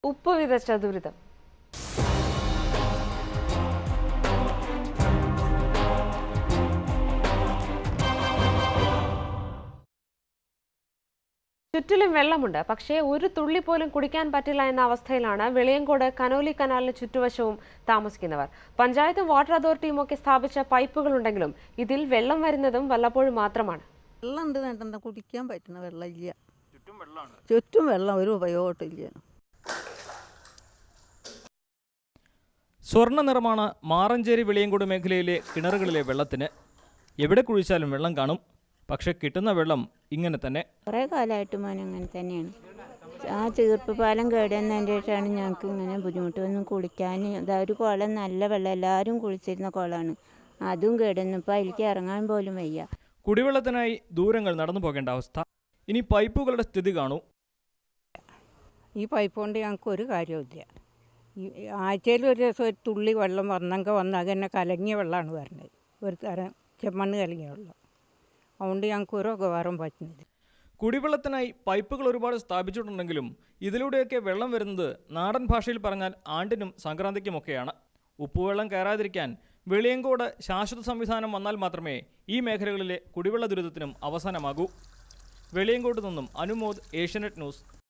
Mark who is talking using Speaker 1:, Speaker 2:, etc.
Speaker 1: ഉപ്പ് വിതച്ച ദുരിതം ചുറ്റിലും വെള്ളമുണ്ട് പക്ഷേ ഒരു തുള്ളി പോലും കുടിക്കാൻ പറ്റില്ല എന്ന അവസ്ഥയിലാണ് വെളിയങ്കോട് കനോലി കനാലിന് ചുറ്റുവശവും താമസിക്കുന്നവർ പഞ്ചായത്തും വാട്ടർ അതോറിറ്റിയും ഒക്കെ സ്ഥാപിച്ച പൈപ്പുകളുണ്ടെങ്കിലും ഇതിൽ വെള്ളം വരുന്നതും വല്ലപ്പോഴും മാത്രമാണ്
Speaker 2: വെള്ളം ഉണ്ട് നേട്ടണ്ട കുടിക്കാൻ പറ്റുന്ന വെള്ളമില്ല ചുറ്റും വെള്ളം ഒരു ഉപയോഗമില്ല
Speaker 3: സ്വർണ്ണ നിറമാണ് മാറഞ്ചേരി വെളിയങ്കോട് മേഖലയിലെ കിണറുകളിലെ വെള്ളത്തിന് എവിടെ കുഴിച്ചാലും വെള്ളം കാണും പക്ഷെ കിട്ടുന്ന വെള്ളം ഇങ്ങനെ തന്നെ
Speaker 4: കുറേ കാലമായിട്ട് മോൻ അങ്ങനെ തന്നെയാണ് ആ ചീർപ്പ് പാലം കേടുവന്നതിൻ്റെ ശേഷമാണ് ഞങ്ങൾക്ക് ഇങ്ങനെ ബുദ്ധിമുട്ട് വന്നു കുളിക്കാൻ ഇതാ ഒരു കുളം നല്ല വെള്ളം എല്ലാവരും കുളിച്ചിരുന്ന കുളമാണ് അതും കേടുവന്നു ഇപ്പോൾ അതിലേക്ക് ഇറങ്ങാൻ പോലും വയ്യ
Speaker 3: കുടിവെള്ളത്തിനായി ദൂരങ്ങൾ നടന്നു പോകേണ്ട അവസ്ഥ ഇനി പൈപ്പുകളുടെ സ്ഥിതി കാണൂ
Speaker 5: ഈ പൈപ്പ് കൊണ്ട് ഞങ്ങൾക്ക് ഒരു കാര്യമില്ല ഈ ആഴ്ചയിൽ ഒരു ദിവസം ഒരു തുള്ളി വെള്ളം വന്നെങ്കിൽ വന്നാൽ അത് തന്നെ കലങ്ങിയ വെള്ളമാണ് വരുന്നത് ഒരു തരം ചെമ്മണ്ണ് കലങ്ങിയ വെള്ളം അതുകൊണ്ട് ഞങ്ങൾക്ക് ഒരു ഉപകാരം പറ്റുന്നില്ല
Speaker 3: കുടിവെള്ളത്തിനായി പൈപ്പുകൾ ഒരുപാട് സ്ഥാപിച്ചിട്ടുണ്ടെങ്കിലും ഇതിലൂടെയൊക്കെ വെള്ളം വരുന്നത് നാടൻ ഭാഷയിൽ പറഞ്ഞാൽ ആണ്ടിനും സംക്രാന്തിക്കുമൊക്കെയാണ് ഉപ്പുവെള്ളം കയറാതിരിക്കാൻ വെളിയങ്കോട് ശാശ്വത സംവിധാനം വന്നാൽ മാത്രമേ ഈ മേഖലകളിലെ കുടിവെള്ള ദുരിതത്തിനും അവസാനമാകൂ വെളിയങ്കോട്ട് നിന്നും അനുമോദ് ഏഷ്യനെറ്റ് ന്യൂസ്